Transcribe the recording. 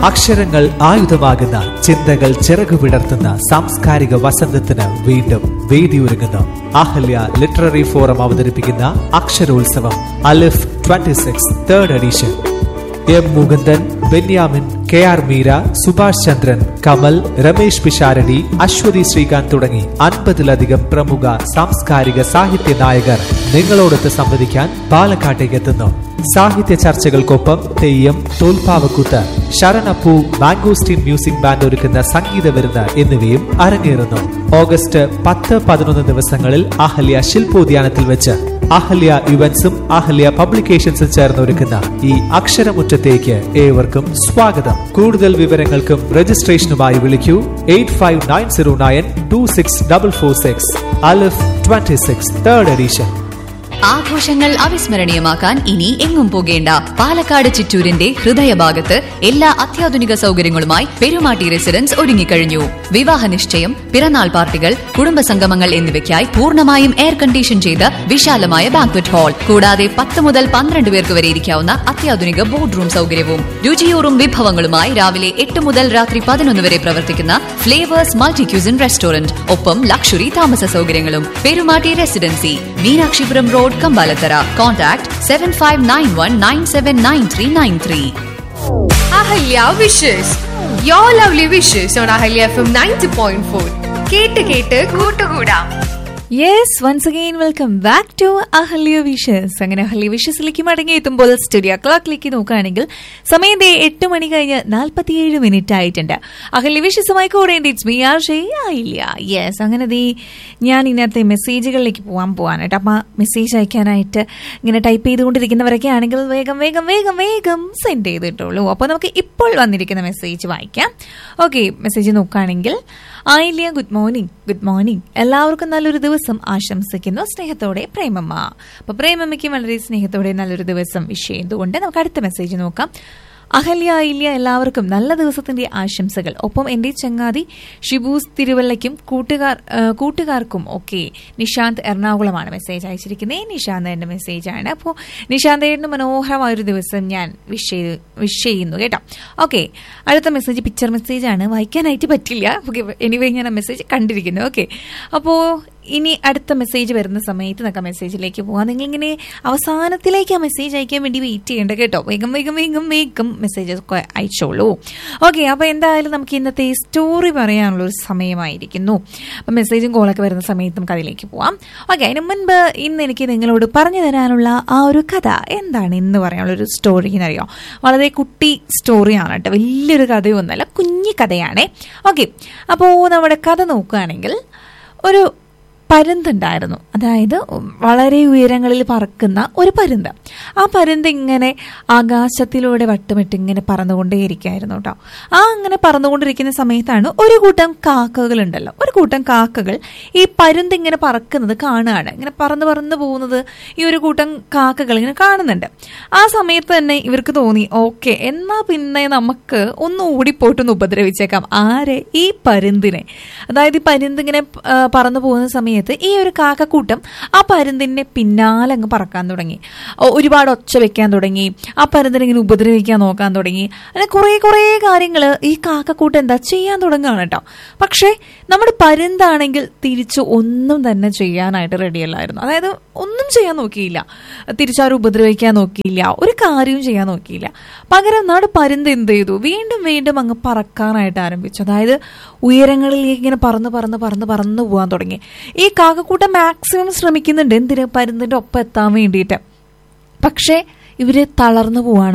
അക്ഷരങ്ങൾ ആയുധമാകുന്ന ചിന്തകൾ ചിറകു വിടർത്തുന്ന സാംസ്കാരിക വസന്തത്തിന് വീണ്ടും വേദിയൊരുങ്ങുന്നു അഹല്യ ലിറ്റററി ഫോറം അവതരിപ്പിക്കുന്ന Aksharotsavam Alif 26 six third edition M Mukundan Benyamin K R Meera Subhash Chandran Kamal Ramesh Pisharody Aswathy Sreekanth തുടങ്ങി അൻപതിലധികം പ്രമുഖ സാംസ്കാരിക സാഹിത്യ നായകർ നിങ്ങളോടൊത്ത് സംവദിക്കാൻ പാലക്കാട്ടേക്ക് എത്തുന്നു സാഹിത്യ ചർച്ചകൾക്കൊപ്പം തെയ്യം തോൽപ്പാവക്കൂത്ത് ശരണപ്പൂ മാംഗോസ്റ്റീൻ മ്യൂസിക് ബാൻഡ് ഒരുക്കുന്ന സംഗീത വിരുന്ന് എന്നിവയും അരങ്ങേറുന്നു ഓഗസ്റ്റ് പത്ത് പതിനൊന്ന് ദിവസങ്ങളിൽ അഹല്യ ശില്പോദ്യാനത്തിൽ വെച്ച് അഹല്യ ഇവന്റ്സും അഹല്യ പബ്ലിക്കേഷൻസും ചേർന്ന് ഒരുക്കുന്ന ഈ അക്ഷരമുറ്റത്തേക്ക് ഏവർക്കും സ്വാഗതം കൂടുതൽ വിവരങ്ങൾക്കും രജിസ്ട്രേഷനുമായി വിളിക്കൂ eight five nine zero nine two six double four six Alif twenty six third edition ആഘോഷങ്ങൾ അവിസ്മരണീയമാക്കാൻ ഇനി എങ്ങും പോകേണ്ട പാലക്കാട് ചിറ്റൂരിന്റെ ഹൃദയഭാഗത്ത് എല്ലാ അത്യാധുനിക സൗകര്യങ്ങളുമായി പെരുമാട്ടി റെസിഡൻസ് ഒരുങ്ങിക്കഴിഞ്ഞു വിവാഹ നിശ്ചയം പിറന്നാൾ പാർട്ടികൾ കുടുംബസംഗമങ്ങൾ എന്നിവയ്ക്കായി പൂർണ്ണമായും എയർ കണ്ടീഷൻ ചെയ്ത വിശാലമായ ബാങ്ക്വറ്റ് ഹാൾ കൂടാതെ പത്ത് മുതൽ പന്ത്രണ്ട് പേർക്ക് വരെ ഇരിക്കാവുന്ന അത്യാധുനിക ബോർഡ് റൂം സൗകര്യവും രുചിയൂറും വിഭവങ്ങളുമായി രാവിലെ എട്ട് മുതൽ രാത്രി പതിനൊന്ന് വരെ പ്രവർത്തിക്കുന്ന ഫ്ലേവേഴ്സ് മൾട്ടി ക്യൂസിൻ റെസ്റ്റോറന്റ് ഒപ്പം ലക്ഷറി താമസ സൗകര്യങ്ങളും Perumatty residency Meenakshipuram road Kambalathara contact seven five nine one nine seven nine three nine three Ahalya wishes your lovely wishes on Ahalya F M ninety point four കേട്ട് കേട്ട് കൂട്ടുകൂടാം yes once again welcome back to Ahalya wishes അങ്ങനെ അഹല്യ വിഷസിലേക്ക് മടങ്ങി എത്തുമ്പോൾ studio ക്ലോക്കിലേക്ക് നോക്കുകയാണെങ്കിൽ സമയം ദേ എട്ട് മണി കഴിഞ്ഞ് നാൽപ്പത്തിയേഴ് മിനിറ്റ് ആയിട്ടുണ്ട് അഹല്യ വിഷസുമായി കൂടെ ഇറ്റ്സ് മീ ആർ ആയില്ല യെസ് അങ്ങനെ ദേ ഞാൻ ഇന്നത്തെ മെസ്സേജുകളിലേക്ക് പോകാൻ പോവാനായിട്ട് അപ്പം മെസ്സേജ് അയക്കാനായിട്ട് ഇങ്ങനെ ടൈപ്പ് ചെയ്തുകൊണ്ടിരിക്കുന്നവരൊക്കെ ആണെങ്കിൽ വേഗം വേഗം വേഗം വേഗം സെൻഡ് ചെയ്തിട്ടുള്ളൂ അപ്പോൾ നമുക്ക് ഇപ്പോൾ വന്നിരിക്കുന്ന മെസ്സേജ് വായിക്കാം ഓക്കെ മെസ്സേജ് നോക്കുകയാണെങ്കിൽ Ayilya good morning good morning എല്ലാവർക്കും നല്ലൊരു ദിവസം ആശംസിക്കുന്നു സ്നേഹത്തോടെ പ്രേമമ്മ അപ്പൊ പ്രേമമ്മയ്ക്ക് വളരെ സ്നേഹത്തോടെ നല്ലൊരു ദിവസം വിഷ് ചെയ്തുകൊണ്ട് നമുക്ക് അടുത്ത മെസ്സേജ് നോക്കാം അഹല്യ ആയില്യ എല്ലാവർക്കും നല്ല ദിവസത്തിന്റെ ആശംസകൾ ഒപ്പം എന്റെ ചങ്ങാതി ഷിബൂസ് തിരുവല്ലയ്ക്കും കൂട്ടുകാർ ആ, കൂട്ടുകാർക്കും ഒക്കെ നിഷാന്ത് എറണാകുളമാണ് മെസ്സേജ് അയച്ചിരിക്കുന്നത് നിഷാന്ത് എന്റെ മെസ്സേജാണ് അപ്പോൾ നിഷാന്തേടിന് മനോഹരമായ ഒരു ദിവസം ഞാൻ വിഷ് ചെയ്ത് വിഷ് ചെയ്യുന്നു കേട്ടോ ഓക്കെ അടുത്ത മെസ്സേജ് പിക്ചർ മെസ്സേജാണ് വായിക്കാനായിട്ട് പറ്റില്ല ഓക്കെ എനിവേ ഞാൻ ആ മെസ്സേജ് കണ്ടിരിക്കുന്നു ഓക്കെ അപ്പോൾ ഇനി അടുത്ത മെസ്സേജ് വരുന്ന സമയത്ത് നമുക്ക് ആ മെസ്സേജിലേക്ക് പോകാം നിങ്ങളിങ്ങനെ അവസാനത്തിലേക്ക് ആ മെസ്സേജ് അയക്കാൻ വേണ്ടി വെയിറ്റ് ചെയ്യേണ്ട കേട്ടോ വേഗം വേഗം വേഗം വേഗം മെസ്സേജസ് ഒക്കെ അയച്ചോളൂ ഓക്കെ അപ്പോൾ എന്തായാലും നമുക്ക് ഇന്നത്തെ സ്റ്റോറി പറയാനുള്ള ഒരു സമയമായിരിക്കുന്നു അപ്പം മെസ്സേജും കോളൊക്കെ വരുന്ന സമയത്ത് നമുക്ക് അതിലേക്ക് പോവാം ഓക്കെ അതിന് മുൻപ് ഇന്ന് എനിക്ക് നിങ്ങളോട് പറഞ്ഞു തരാനുള്ള ആ ഒരു കഥ എന്താണ് ഇന്ന് പറയാനുള്ള ഒരു സ്റ്റോറി എന്നറിയോ വളരെ കുട്ടി സ്റ്റോറിയാണ് കേട്ടോ വലിയൊരു കഥയൊന്നുമല്ല കുഞ്ഞി കഥയാണേ ഓക്കെ അപ്പോൾ നമ്മുടെ കഥ നോക്കുകയാണെങ്കിൽ ഒരു പരുന്തുണ്ടായിരുന്നു അതായത് വളരെ ഉയരങ്ങളിൽ പറക്കുന്ന ഒരു പരുന്ത് ആ പരുന്ത് ഇങ്ങനെ ആകാശത്തിലൂടെ വട്ടുമിട്ട് ഇങ്ങനെ പറന്നുകൊണ്ടേയിരിക്കുകയായിരുന്നു കേട്ടോ ആ അങ്ങനെ പറന്നുകൊണ്ടിരിക്കുന്ന സമയത്താണ് ഒരു കൂട്ടം കാക്കകൾ ഉണ്ടല്ലോ ഒരു കൂട്ടം കാക്കകൾ ഈ പരുന്ത് ഇങ്ങനെ പറക്കുന്നത് കാണുകയാണ് ഇങ്ങനെ പറന്ന് പറന്ന് പോകുന്നത് ഈ ഒരു കൂട്ടം കാക്കകൾ ഇങ്ങനെ കാണുന്നുണ്ട് ആ സമയത്ത് തന്നെ ഇവർക്ക് തോന്നി ഓക്കെ എന്നാ പിന്നെ നമുക്ക് ഒന്ന് ഓടിപ്പോയിട്ടൊന്ന് ഉപദ്രവിച്ചേക്കാം ആരെ ഈ പരുന്തിനെ അതായത് ഈ പരുന്ത് ഇങ്ങനെ ആ, പറന്നു പോകുന്ന സമയത്ത് ഈ ഒരു കാക്കക്കൂട്ടം ആ പരുന്തിന്റെ പിന്നാലെ അങ്ങ് പറക്കാൻ തുടങ്ങി ഒ- ഒരുപാട് ഒച്ച വെക്കാൻ തുടങ്ങി ആ പരുന്തിനെ ഇങ്ങനെ ഉപദ്രവിക്കാൻ നോക്കാൻ തുടങ്ങി അങ്ങനെ കുറെ കുറെ കാര്യങ്ങൾ ഈ കാക്കക്കൂട്ടം എന്താ ചെയ്യാൻ തുടങ്ങുകയാണ് കേട്ടോ പക്ഷേ നമ്മുടെ പരുന്താണെങ്കിൽ തിരിച്ചു ഒന്നും തന്നെ ചെയ്യാനായിട്ട് റെഡിയല്ലായിരുന്നു അതായത് ഒന്നും ചെയ്യാൻ നോക്കിയില്ല തിരിച്ചാരും ഉപദ്രവിക്കാൻ നോക്കിയില്ല ഒരു കാര്യവും ചെയ്യാൻ നോക്കിയില്ല പകരം നമ്മുടെ പരുന്ത് എന്ത് ചെയ്തു വീണ്ടും വീണ്ടും അങ്ങ് പറക്കാനായിട്ട് ആരംഭിച്ചു അതായത് ഉയരങ്ങളിലേക്ക് ഇങ്ങനെ പറന്ന് പറന്ന് പറന്ന് പറന്ന് പോകാൻ തുടങ്ങി ഈ കാക്കക്കൂട്ടം മാക്സിമം ശ്രമിക്കുന്നുണ്ട് എന്തിന് പരുന്തിന്റെ ഒപ്പം എത്താൻ വേണ്ടിയിട്ട് പക്ഷേ ഇവര് തളർന്നു പോവാണ്